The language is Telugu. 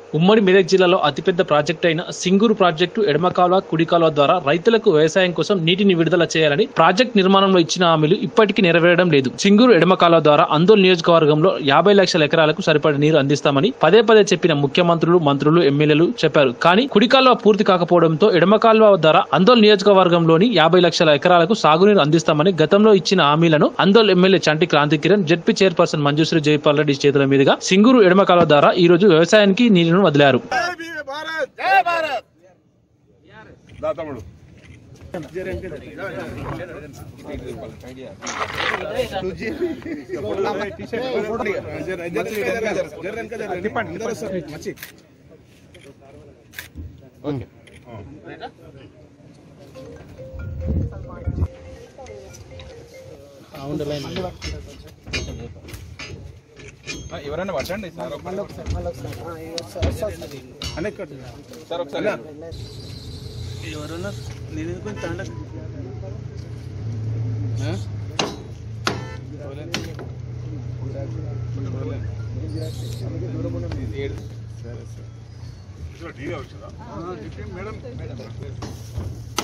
ఉమ్మడి మెదక్ జిల్లాలో అతిపెద్ద ప్రాజెక్టు అయిన సింగూరు ప్రాజెక్టు ఎడమ కాలువ కుడి కాలువ ద్వారా రైతులకు వ్యవసాయం కోసం నీటిని విడుదల చేయాలని ప్రాజెక్ట్ నిర్మాణంలో ఇచ్చిన హామీలు ఇప్పటికీ నెరవేరడం లేదు సింగూరు ఎడమ కాలువ ద్వారా అందోల్ నియోజకవర్గంలో యాభై లక్షల ఎకరాలకు సరిపడే నీరు అందిస్తామని పదే పదే చెప్పిన ముఖ్యమంత్రులు మంత్రులు ఎమ్మెల్యేలు చెప్పారు కానీ కుడి కాలువ పూర్తి కాకపోవడంతో ఎడమ కాలువ ద్వారా అందోల్ నియోజకవర్గంలోని యాభై లక్షల ఎకరాలకు సాగునీరు అందిస్తామని గతంలో ఇచ్చిన హామీలను Andole MLA Chanti Kranthi Kiran ZP chairperson Manjushree Jaipal Reddy చేతుల మీదుగా సింగూరు ఎడమ కాలువ ద్వారా ఈ రోజు వ్యవసాయానికి నీరును వదిలారు జై భీమ్ భారత్ జై భారత్ దా తమ్ముడు ఎవరైనా పట్టండి సార్ సార్ ఒకసారి ఎవరన్నా నేను కొంచెం తాండ టీవీ వచ్చిందా మేడం